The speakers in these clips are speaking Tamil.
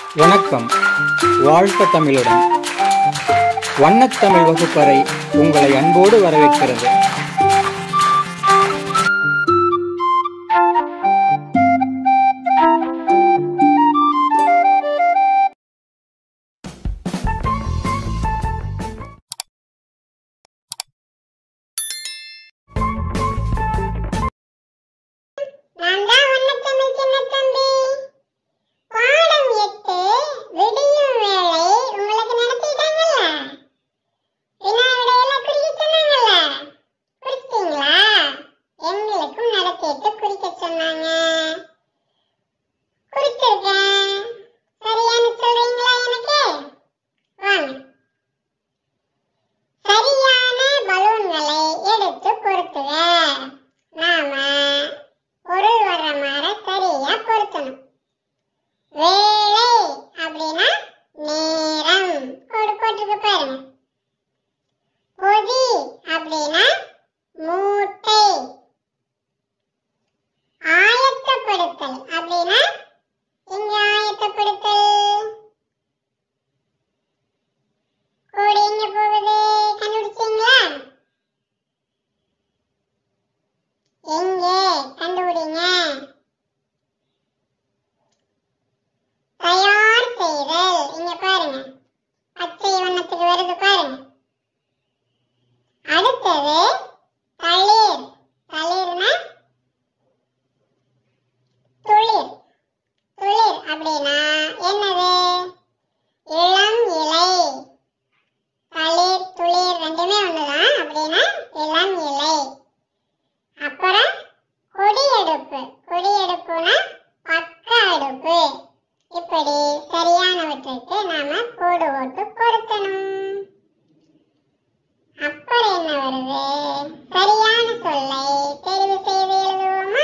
வணக்கம் வாழ்க தமிழுடன் வண்ணத்தமிழ் வகுப்பறை உங்களை அன்போடு வரவேற்கிறது நான் தான் வண்ணத்தமிழ் சின்னத்தம்பி. பாடம் எட்டு, விடியும் வேளை உங்களுக்கு நடத்திட்டாங்கல்ல? வினா விடையெல்லாம் குறிக்க சொன்னாங்கல்ல? குறிச்சிட்டீங்களா? எங்களுக்கும் நடத்திட்டு குறிக்க சொன்னாங்க. குறிச்சிருக்கேன். சரியான்னு சொல்றீங்களா எனக்கு? வாங்க. சரியான பலூன்களை எடுத்து பொருத்துக நாம பொருள் வர்ற மாதிரி சரியா பொருத்தணும் வேலை அப்படின்னா நேரம் கோடு போட்டிருக்கு பாருங்க பொதி அப்படின்னா மூட்டை ஆயத்தப்படுத்தல் அப்படின்னா எங்க ஆயத்தப்படுத்தல் கோடு எங்க போகுது கண்டுபிடிச்சீங்களா எங்கே கண்டுபிடிங்க தயார் செய்தல் இங்க பாருங்க பச்சை வண்ணத்துக்கு வருது பாருங்க அடுத்தது தளிர் தளிர்னா துளிர் துளிர் அப்படின்னா என்னது இளம் இலை தளிர் துளிர் ரெண்டுமே ஒண்ணுதான் அப்படின்னா இளம் இலை அப்புறம் கொடியெடுப்பு கொடியெடுப்புனா பக்க அடுப்பு இப்படி சரியானவற்றுக்கு நாம கோடு போட்டு பொருத்தணும் அப்புறம் என்ன வருது சரியான சொல்லை தெரிவு செய்து எழுதுவோமா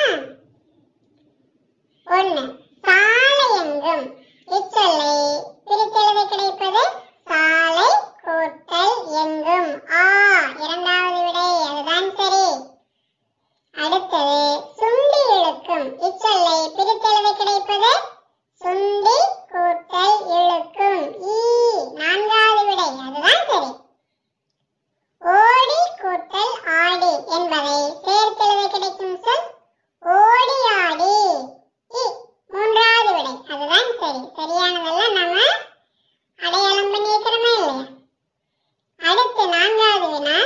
ஒண்ணு சாலை எங்கும் இச்சொல்லை பிரித்தெழுத கிடைப்பது சாலை கூட்டல் எங்கும் ஆ இரண்டாவது விடை அதுதான் சரி அடுத்தது சுண்டி இழுக்கும் இச்சொல்லை பிரித்தெழுத கிடைப்பது சுண்டி கூட்டல் இழுக்கும் ஈ நான்காவது விடை அதுதான் சரி ஓடி கூட்டல் ஆடி என்பதை சேர்த்தெழுத கிடைக்கும் சொல் ஓடி ஆடி இ மூன்றாவது விடை அதுதான் சரி சரியானதெல்லாம் நாம அடையாளம் பண்ணி வைக்கிறோமா இல்லையா அடுத்து நான்காவது வினா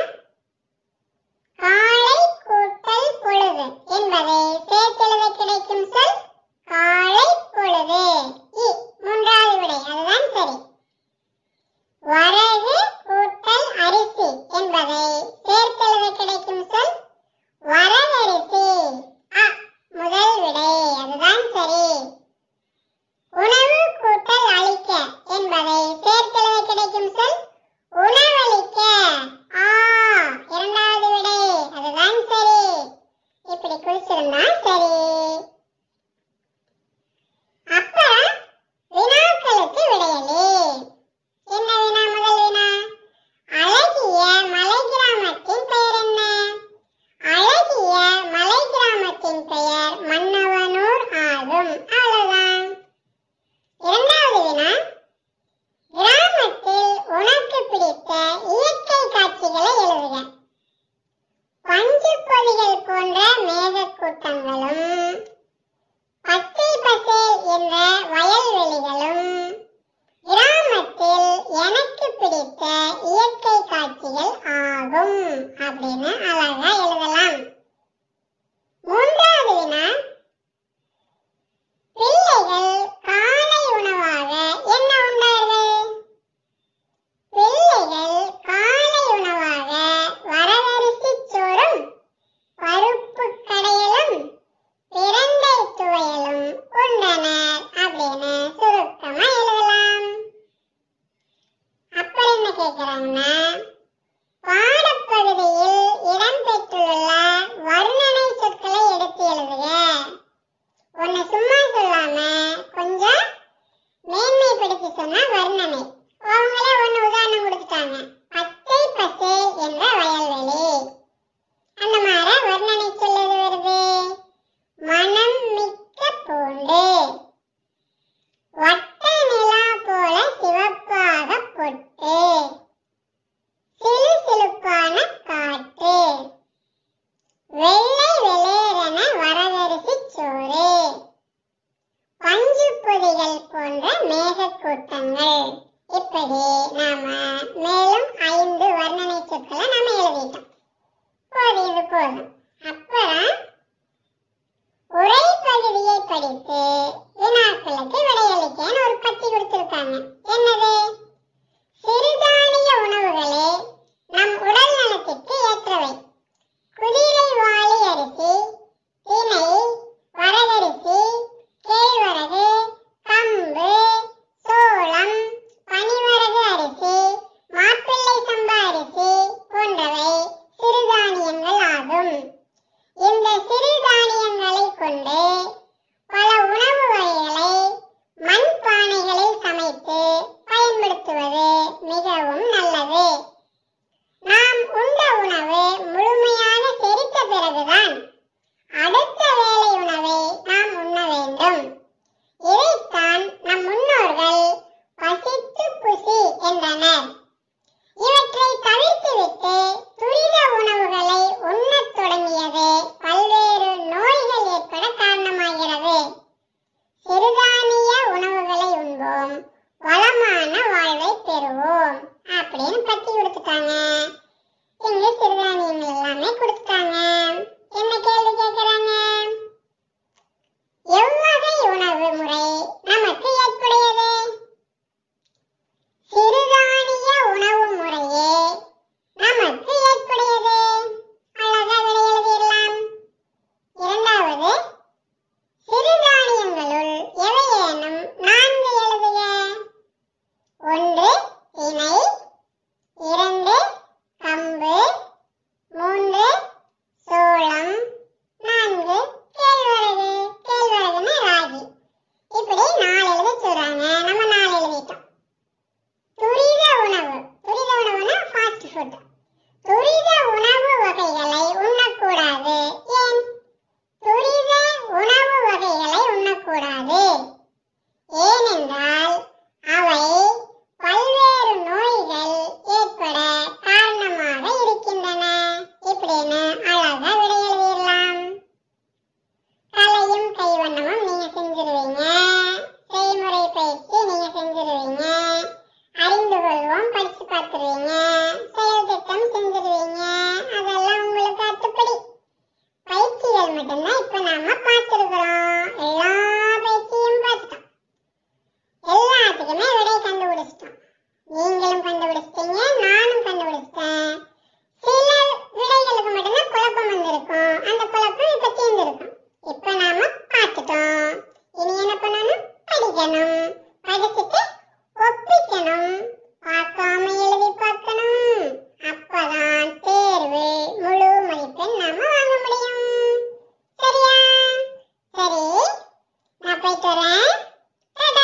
காலை கூட்டல் பொழுது என்பதை சேர்த்தெழுத கிடைக்கும் சொல் காலை பொழுது இ மூன்றாவது விடை அதுதான் சரி வரகு கூட்டல் அரிசி என்பதை சேர்த்தெழுத கிடைக்கும் சொல் வரகரிசி அ முதல் விடை அதுதான் சரி உணவு கூட்டல் அளிக்க என்பதை சேர்த்தெழுத கிடைக்கும் சொல் உணவளிக்க ஆ இரண்டாவது விடை அதுதான் சரி இப்படி குறிச்சிருந்தா சரி அப்புறம் வினாக்களுக்கு விடையளி என்ன வினா முதல் வினா அழகிய மலை கிராமத்தின் பெயர் என்ன அழகிய மலை கிராமத்தின் பெயர் மன்னவனூர் ஆகும் அவ்வளவுதான் இரண்டாவது வினா கிராமத்தில் உனக்கு பிடித்த இயற்கை காட்சிகளை எழுதுக பஞ்சு பொதிகள் போன்ற மேகக்கூட்டங்களும் பச்சை பசேல் என்ற வயல்வெளிகளும் கிராமத்தில் எனக்கு பிடித்த இயற்கை காட்சிகள் ஆகும் அப்படின்னு அழகா எழுதலாம் மூன்றாவது வினா பிள்ளைகள் காலை உணவாக என்ன உண்டார்கள் பிள்ளைகள் காலை உணவாக வரவரிசி சோறும் பருப்பு கடையலும் பிரண்டை துவையலும் உண்டனர் அப்படின்னு சுருக்கமா எழுதலாம் அப்புறம் என்ன கேக்குறாங்கன்னா பாடப்பகுதியில் இடம்பெற்றுள்ள வர்ணனை சொற்களை எடுத்து எழுதுக உன்னை சும்மா சொல்லாம கொஞ்சம் மேன்மைப்படுத்தி சொன்னா வர்ணனை அவங்களே ஒண்ணு உதாரணம் கொடுத்துட்டாங்க பச்சை பசேல் என்ற வயல்வெளி அந்த மாதிரி வர்ணனை சொல்லது வருது மனம் மிக்க பூண்டு வட்ட நிலா புயல் போன்ற மேகக்கூட்டங்கள் இப்படி நாம மேலும் ஐந்து வர்ணனை சொற்களை நாம எழுதிட்டோம் போதும் இது போதும் அப்புறம் உரை பகுதியை படித்து வினாக்களுக்கு விடையளிக்கன்னு ஒரு பத்தி கொடுத்திருக்காங்க என்னது சிறுதானிய உணவுகளே நம் உடல் நலத்திற்கு ஏற்றவை குதிரை வாளி அரிசி திணை வரகரிசி கேழ்வரகு கம்பு சோளம் பனிவரகு அரிசி மாப்பிள்ளை சம்பா அரிசி போன்றவை சிறுதானியங்கள் ஆகும் இந்த சிறுதானியங்களை கொண்டு பல உணவு வகைகளை மண் பானைகளில் சமைத்து பயன்படுத்துவது மிகவும் நல்லது நாம் உண்ட உணவு முழுமையாக செரித்த பிறகுதான் அடுத்த வேளை உணவை நாம் உண்ண வேண்டும் இதைத்தான் நம் முன்னோர்கள் பசித்து புசி என்றனர் இவற்றை தவிர்த்துவிட்டு துரித உணவுகளை உண்ணத் தொடங்கியது பல்வேறு நோய்கள் ஏற்பட காரணமாகிறது சிறுதானிய உணவுகளை உண்போம் வளமான வாழ்வை பெறுவோம் அப்படின்னு பத்தி கொடுத்துட்டாங்க இங்க சிறுதானியங்கள் எல்லாமே கொடுத்துட்டாங்க என்ன கேள்வி கேட்கறாங்க எவ்வகை உணவு முறை நமக்கு ஏற்புடையது சிறுதானிய உணவு முறையே நமக்கு ஏற்புடையது அழகா விடை எழுதிடலாம் இரண்டாவது சிறுதானியங்களுள் எவையேனும் நான்கு எழுதுக ஒன்று திணை இரண்டு கம்பு மூன்று சோளம் நான்கு கேழ்வரகு கேழ்வரகுன்னா ராகி இப்படி நாலு எழுத சொல்றாங்க நம்ம நாலு எழுதிட்டோம் துரித உணவு துரித உணவுனா ஃபாஸ்ட் ஃபுட் துரித உணவு வகைகளை உண்ணக்கூடாது ஏன் துரித உணவு வகைகளை உண்ணக்கூடாது ஏனென்றால் அவை பல்வேறு நோய்கள் ஏற்பட காரணமாக இருக்கின்றன இப்படின்னு அழகா விடை எழுதிடலாம் கலையும் கைவண்ணமும் நீங்க செஞ்சிருவீங்க செய்முறை பயிற்சி நீங்க செஞ்சிருவீங்க அறிந்து கொள்வோம் படிச்சு பார்த்துருவீங்க செயல் திட்டம் செஞ்சிருவீங்க அதெல்லாம் உங்களுக்கு அத்துப்படி பயிற்சிகள் மட்டும்தான் இப்ப நாம பார்த்திருக்கிறோம் எல்லா பயிற்சியும் பார்த்துட்டோம் எல்லாத்துக்குமே விடை கண்டுபிடிச்சிட்டோம் நீங்களும் கண்டுபிடிச்சிட்டீங்க நானும் கண்டுபிடிச்சிட்டேன் சில விடைகளுக்கு மட்டும்தான் குழப்பம் வந்திருக்கும் அந்த குழப்பம் இப்ப தீர்ந்திருக்கும் இப்ப நாம பார்த்துட்டோம் இனி என்ன பண்ணணும் படிக்கணும் படிச்சுட்டு ஒப்பிக்கணும் பார்க்காம எழுதி பார்க்கணும் அப்பதான் தேர்வு முழு மதிப்பெண் நாம வாங்க முடியும் சரியா சரி நான் போயிட்டு வரேன் டாடா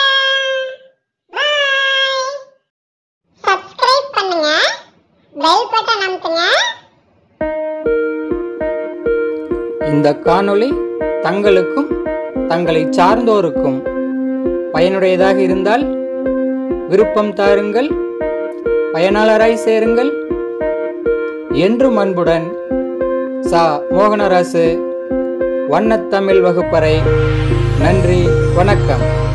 பாய் சப்ஸ்கிரைப் பண்ணுங்க பெல் பட்டன் அமுத்துங்க இந்த காணொளி தங்களுக்கும் தங்களை சார்ந்தோருக்கும் பயனுடையதாக இருந்தால் விருப்பம் தாருங்கள் பயனாளராய் சேருங்கள் என்றும் அன்புடன் சா மோகனராசு வண்ணத்தமிழ் வகுப்பறை நன்றி வணக்கம்